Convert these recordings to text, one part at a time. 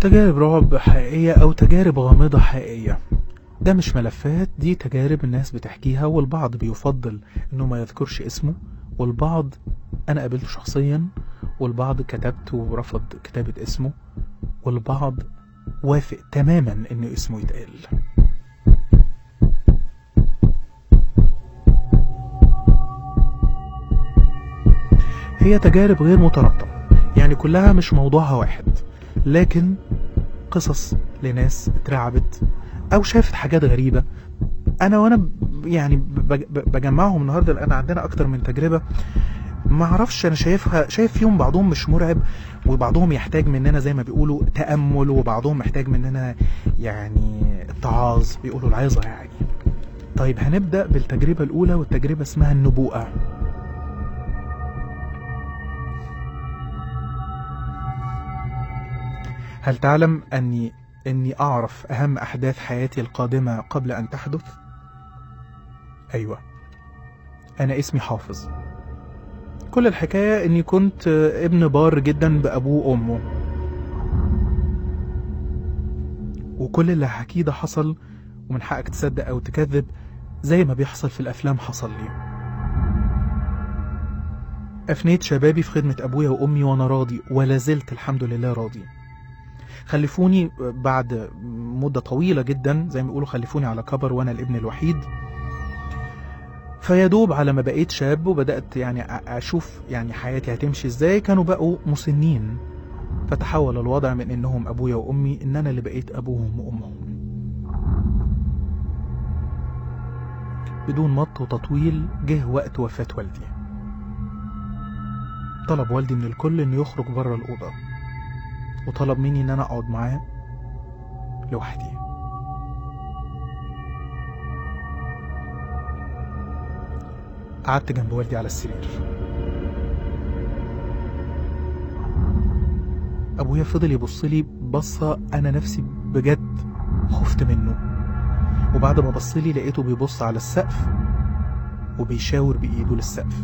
تجارب رعب حقيقية أو تجارب غامضة حقيقية ده مش ملفات دي تجارب الناس بتحكيها والبعض بيفضل انه ما يذكرش اسمه والبعض انا قابلته شخصيا والبعض كتبت ورفض كتابة اسمه والبعض وافق تماما ان اسمه يتقال هي تجارب غير مترابطة يعني كلها مش موضوعها واحد لكن قصص لناس اترعبت او شافت حاجات غريبة انا وانا ب- يعني ب- ب- بجمعهم النهاردة لان عندنا اكتر من تجربة ما اعرفش انا شايفها شايف فيهم بعضهم مش مرعب وبعضهم يحتاج مننا زي ما بيقولوا تأمل وبعضهم محتاج مننا يعني اتعاظ بيقولوا العظة يعني طيب هنبدأ بالتجربة الأولى والتجربة اسمها النبوءة هل تعلم أني أني أعرف أهم أحداث حياتي القادمة قبل أن تحدث؟ أيوة أنا اسمي حافظ كل الحكاية أني كنت ابن بار جدا بأبوه وأمه وكل اللي هحكيه ده حصل ومن حقك تصدق أو تكذب زي ما بيحصل في الأفلام حصل لي أفنيت شبابي في خدمة أبويا وأمي وأنا راضي ولا زلت الحمد لله راضي خلفوني بعد مدة طويلة جدا زي ما بيقولوا خلفوني على كبر وأنا الابن الوحيد فيا دوب على ما بقيت شاب وبدأت يعني أ- أشوف يعني حياتي هتمشي إزاي كانوا بقوا مسنين فتحول الوضع من إنهم أبويا وأمي إن أنا اللي بقيت أبوهم وأمهم بدون مط وتطويل جه وقت وفاة والدي طلب والدي من الكل إنه يخرج بره الأوضة وطلب مني إن أنا أقعد معاه لوحدي قعدت جنب والدي على السرير أبويا فضل يبص لي بصة أنا نفسي بجد خفت منه وبعد ما بص لي لقيته بيبص على السقف وبيشاور بإيده للسقف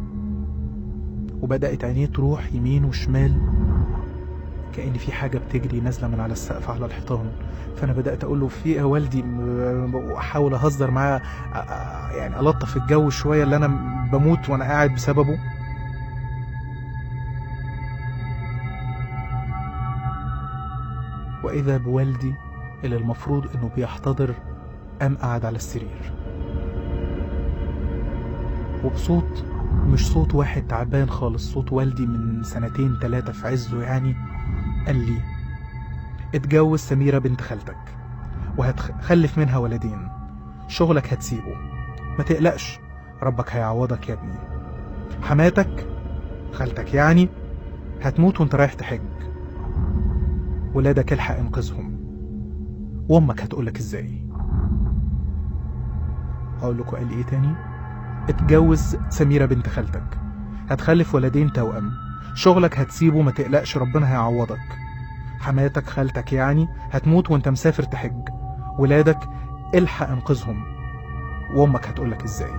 وبدأت عينيه تروح يمين وشمال كأن في حاجة بتجري نازلة من على السقف على الحيطان فأنا بدأت أقول له في إيه يا والدي م- وأحاول أهزر معاه أ- أ- يعني ألطف الجو شوية اللي أنا بموت وأنا قاعد بسببه وإذا بوالدي اللي المفروض إنه بيحتضر قام قاعد على السرير وبصوت مش صوت واحد تعبان خالص صوت والدي من سنتين تلاتة في عزه يعني قال لي اتجوز سميرة بنت خالتك وهتخلف منها ولدين شغلك هتسيبه ما تقلقش ربك هيعوضك يا ابني حماتك خالتك يعني هتموت وانت رايح تحج ولادك الحق انقذهم وامك هتقولك ازاي هقول لكم قال ايه تاني اتجوز سميرة بنت خالتك هتخلف ولدين توأم شغلك هتسيبه ما تقلقش ربنا هيعوضك حماتك خالتك يعني هتموت وانت مسافر تحج ولادك الحق انقذهم وامك هتقولك ازاي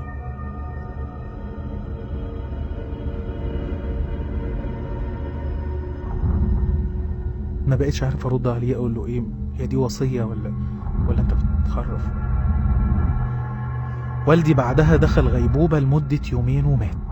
ما بقتش عارف ارد عليه اقول له ايه هي دي وصية ولا ولا انت بتخرف والدي بعدها دخل غيبوبة لمدة يومين ومات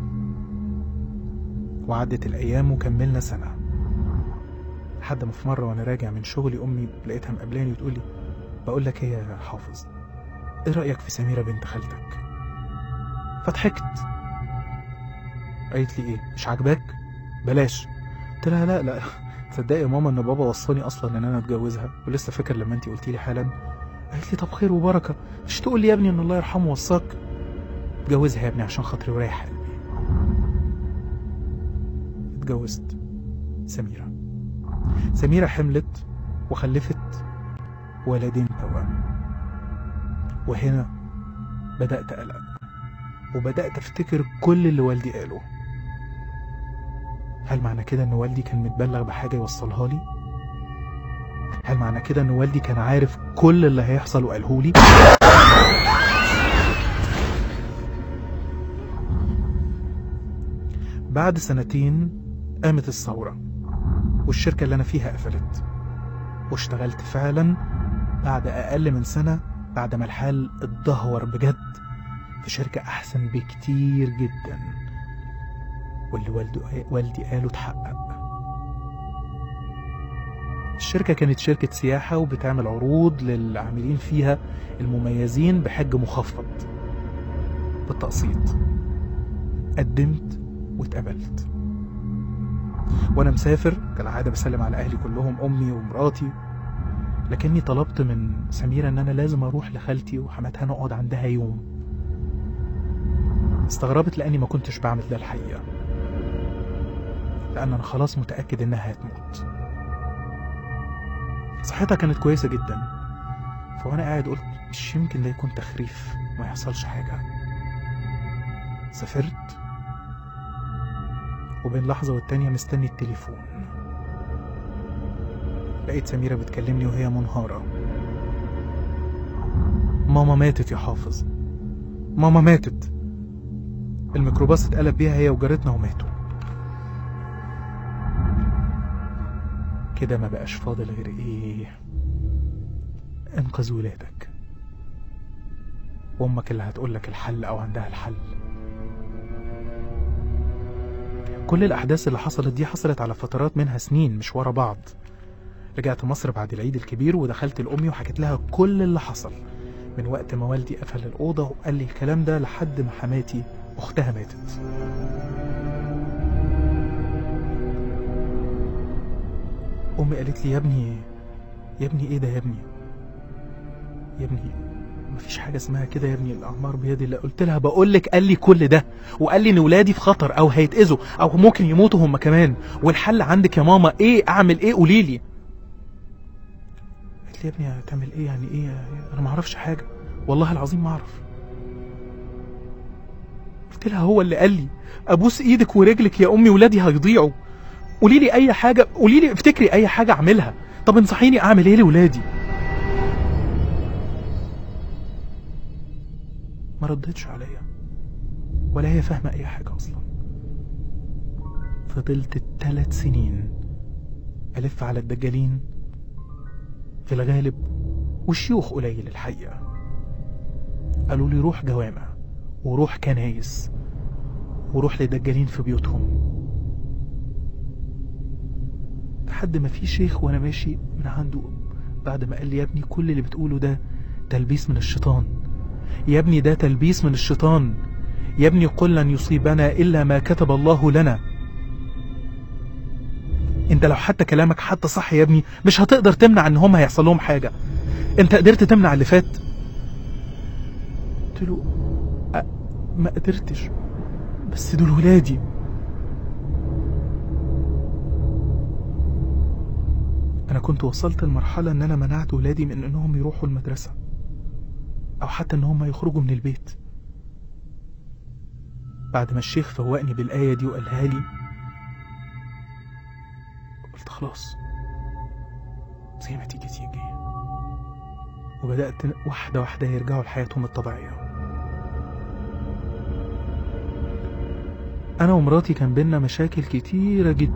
وعدت الأيام وكملنا سنة لحد ما في مرة وأنا راجع من شغلي أمي لقيتها مقابلاني وتقول لي بقول لك إيه يا حافظ إيه رأيك في سميرة بنت خالتك فضحكت قالت لي إيه مش عاجباك بلاش قلت لها لا لا تصدقي يا ماما ان بابا وصاني اصلا ان انا اتجوزها ولسه فاكر لما انت قلتي لي حالا قالت لي طب خير وبركه مش تقول لي يا ابني ان الله يرحمه وصاك اتجوزها يا ابني عشان خاطري وريح قلبي اتجوزت سميرة سميرة حملت وخلفت ولدين توأم وهنا بدأت أقلق وبدأت أفتكر كل اللي والدي قاله هل معنى كده إن والدي كان متبلغ بحاجة يوصلها لي؟ هل معنى كده إن والدي كان عارف كل اللي هيحصل وقاله لي؟ بعد سنتين قامت الثورة والشركة اللي أنا فيها قفلت واشتغلت فعلا بعد أقل من سنة بعد ما الحال اتدهور بجد في شركة أحسن بكتير جدا واللي والده والدي قاله اتحقق الشركة كانت شركة سياحة وبتعمل عروض للعاملين فيها المميزين بحج مخفض بالتقسيط قدمت واتقبلت وانا مسافر كالعاده بسلم على اهلي كلهم امي ومراتي لكني طلبت من سميره ان انا لازم اروح لخالتي وحماتها نقعد عندها يوم استغربت لاني ما كنتش بعمل ده الحقيقه لان انا خلاص متاكد انها هتموت صحتها كانت كويسه جدا فوانا قاعد قلت مش يمكن ده يكون تخريف ما يحصلش حاجه سافرت وبين لحظة والتانية مستني التليفون لقيت سميرة بتكلمني وهي منهارة ماما ماتت يا حافظ ماما ماتت الميكروباص اتقلب بيها هي وجارتنا وماتوا كده ما بقاش فاضل غير ايه انقذ ولادك وامك اللي هتقولك الحل او عندها الحل كل الأحداث اللي حصلت دي حصلت على فترات منها سنين مش ورا بعض رجعت مصر بعد العيد الكبير ودخلت لأمي وحكيت لها كل اللي حصل من وقت ما والدي قفل الأوضة وقال لي الكلام ده لحد ما حماتي أختها ماتت أمي قالت لي يا ابني يا ابني إيه ده يا ابني يا ابني مفيش حاجة اسمها كده يا ابني الأعمار بيد الله قلت لها بقول لك قال لي كل ده وقال لي إن ولادي في خطر أو هيتأذوا أو ممكن يموتوا هم كمان والحل عندك يا ماما إيه أعمل إيه قولي لي قالت لي يا ابني هتعمل إيه يعني إيه أنا ما أعرفش حاجة والله العظيم ما أعرف قلت لها هو اللي قال لي أبوس إيدك ورجلك يا أمي ولادي هيضيعوا قولي لي أي حاجة قولي لي افتكري أي حاجة أعملها طب انصحيني أعمل إيه لولادي ما ردتش عليا ولا هي فاهمة أي حاجة أصلا فضلت الثلاث سنين ألف على الدجالين في الغالب والشيوخ قليل الحقيقة قالوا لي روح جوامع وروح كنايس وروح لدجالين في بيوتهم لحد ما في شيخ وانا ماشي من عنده بعد ما قال لي يا ابني كل اللي بتقوله ده تلبيس من الشيطان يا ابني ده تلبيس من الشيطان يا ابني قل لن يصيبنا إلا ما كتب الله لنا انت لو حتى كلامك حتى صح يا ابني مش هتقدر تمنع ان هم هيحصل لهم حاجة انت قدرت تمنع اللي فات قلت له أ... ما قدرتش بس دول ولادي انا كنت وصلت لمرحلة ان انا منعت ولادي من انهم يروحوا المدرسة او حتى ان هم يخرجوا من البيت بعد ما الشيخ فوقني بالآية دي وقالها لي قلت خلاص زي ما تيجي تيجي وبدأت واحدة واحدة يرجعوا لحياتهم الطبيعية أنا ومراتي كان بينا مشاكل كتيرة جدا